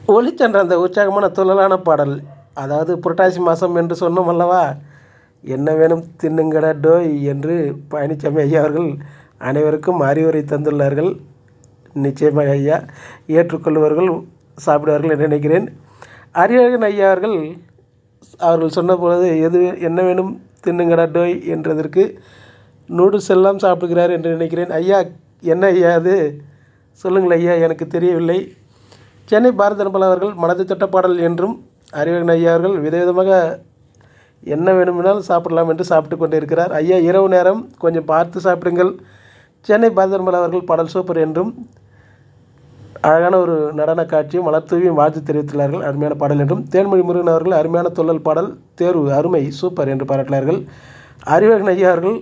ஒளிச்சென்ற அந்த உற்சாகமான துள்ளலான பாடல் அதாவது புரட்டாசி மாதம் என்று சொன்னோம் அல்லவா என்ன வேணும் தின்னுங்கடா டோய் என்று பழனிசாமி ஐயா அவர்கள் அனைவருக்கும் அறிவுரை தந்துள்ளார்கள் நிச்சயமாக ஐயா ஏற்றுக்கொள்வார்கள் சாப்பிடுவார்கள் என்று நினைக்கிறேன் அறிவழகன் ஐயா அவர்கள் அவர்கள் சொன்ன பொழுது எது என்ன வேணும் தின்னுங்கடா டோய் என்றதற்கு நூடுல்ஸ் எல்லாம் சாப்பிடுகிறார் என்று நினைக்கிறேன் ஐயா என்ன ஐயா அது சொல்லுங்கள் ஐயா எனக்கு தெரியவில்லை சென்னை பாரத நம்பல் அவர்கள் மனது தொட்ட பாடல் என்றும் அறிவகன் ஐயா அவர்கள் விதவிதமாக என்ன வேணுமெனாலும் சாப்பிடலாம் என்று சாப்பிட்டு கொண்டு இருக்கிறார் ஐயா இரவு நேரம் கொஞ்சம் பார்த்து சாப்பிடுங்கள் சென்னை பாரத நம்பல் அவர்கள் பாடல் சூப்பர் என்றும் அழகான ஒரு நடன காட்சியும் மலர்தூவியும் வாழ்த்து தெரிவித்துள்ளார்கள் அருமையான பாடல் என்றும் தேன்மொழி முருகன் அவர்கள் அருமையான தொல்லல் பாடல் தேர்வு அருமை சூப்பர் என்று பாராட்டினார்கள் அறிவகன் ஐயா அவர்கள்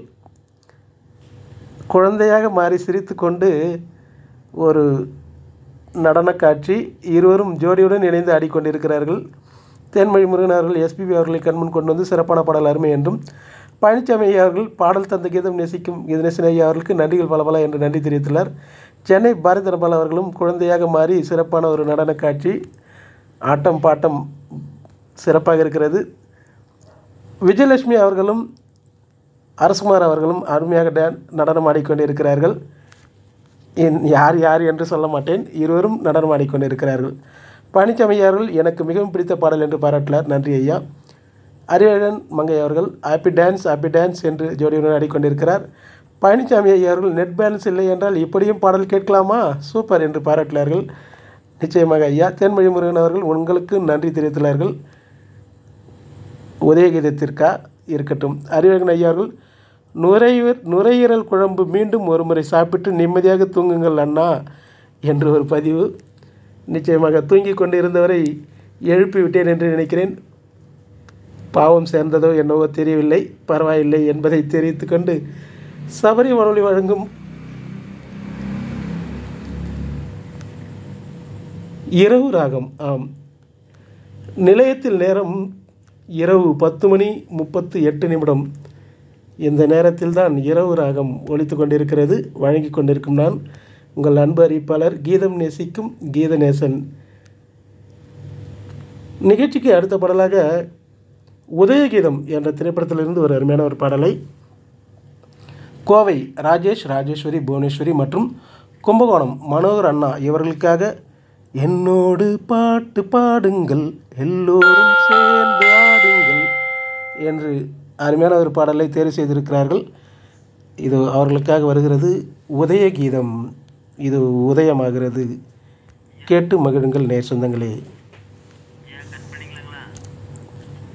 குழந்தையாக மாறி சிரித்து கொண்டு ஒரு நடன காட்சி இருவரும் ஜோடியுடன் இணைந்து ஆடிக்கொண்டிருக்கிறார்கள் தேன்மொழி முருகன் அவர்கள் எஸ்பிபி அவர்களை கண்முன் கொண்டு வந்து சிறப்பான பாடல் அருமை என்றும் பழனிசாமி ஐயா அவர்கள் பாடல் தந்த கீதம் நேசிக்கும் கீதநேசன் ஐயா அவர்களுக்கு நன்றிகள் பல பல என்று நன்றி தெரிவித்துள்ளார் சென்னை பாரதி தனபால் அவர்களும் குழந்தையாக மாறி சிறப்பான ஒரு நடன காட்சி ஆட்டம் பாட்டம் சிறப்பாக இருக்கிறது விஜயலட்சுமி அவர்களும் அரசுகுமார் அவர்களும் அருமையாக டான் நடனம் ஆடிக்கொண்டிருக்கிறார்கள் என் யார் யார் என்று சொல்ல மாட்டேன் இருவரும் நடனம் ஆடிக்கொண்டிருக்கிறார்கள் பழனிசாமி அவர்கள் எனக்கு மிகவும் பிடித்த பாடல் என்று பாராட்டினார் நன்றி ஐயா அறிவழகன் மங்கை அவர்கள் ஹாப்பி டான்ஸ் ஹாப்பி டான்ஸ் என்று ஜோடியுடன் ஆடிக்கொண்டிருக்கிறார் பழனிசாமி ஐயா அவர்கள் நெட் பேலன்ஸ் இல்லை என்றால் இப்படியும் பாடல் கேட்கலாமா சூப்பர் என்று பாராட்டினார்கள் நிச்சயமாக ஐயா தேன்மொழி முருகன் அவர்கள் உங்களுக்கு நன்றி தெரிவித்துள்ளார்கள் உதயகீதத்திற்கா இருக்கட்டும் அறிவழகன் ஐயா அவர்கள் நுரையீர் நுரையீரல் குழம்பு மீண்டும் ஒரு முறை சாப்பிட்டு நிம்மதியாக தூங்குங்கள் அண்ணா என்று ஒரு பதிவு நிச்சயமாக தூங்கி கொண்டு இருந்தவரை எழுப்பி விட்டேன் என்று நினைக்கிறேன் பாவம் சேர்ந்ததோ என்னவோ தெரியவில்லை பரவாயில்லை என்பதை தெரிவித்து கொண்டு சபரி வானொலி வழங்கும் இரவு ராகம் ஆம் நிலையத்தில் நேரம் இரவு பத்து மணி முப்பத்து எட்டு நிமிடம் இந்த நேரத்தில் தான் இரவு ராகம் ஒலித்து கொண்டிருக்கிறது வழங்கி கொண்டிருக்கும் நான் உங்கள் அன்பு அறிவிப்பாளர் கீதம் நேசிக்கும் கீதநேசன் நிகழ்ச்சிக்கு அடுத்த பாடலாக உதயகீதம் என்ற திரைப்படத்திலிருந்து ஒரு அருமையான ஒரு பாடலை கோவை ராஜேஷ் ராஜேஸ்வரி புவனேஸ்வரி மற்றும் கும்பகோணம் மனோகர் அண்ணா இவர்களுக்காக என்னோடு பாட்டு பாடுங்கள் எல்லோரும் சேர்ந்து ஆடுங்கள் என்று அருமையான ஒரு பாடலை தேர்வு செய்திருக்கிறார்கள் இது அவர்களுக்காக வருகிறது உதய கீதம் இது உதயமாகிறது கேட்டு மகிழுங்கள் நேர் சொந்தங்களே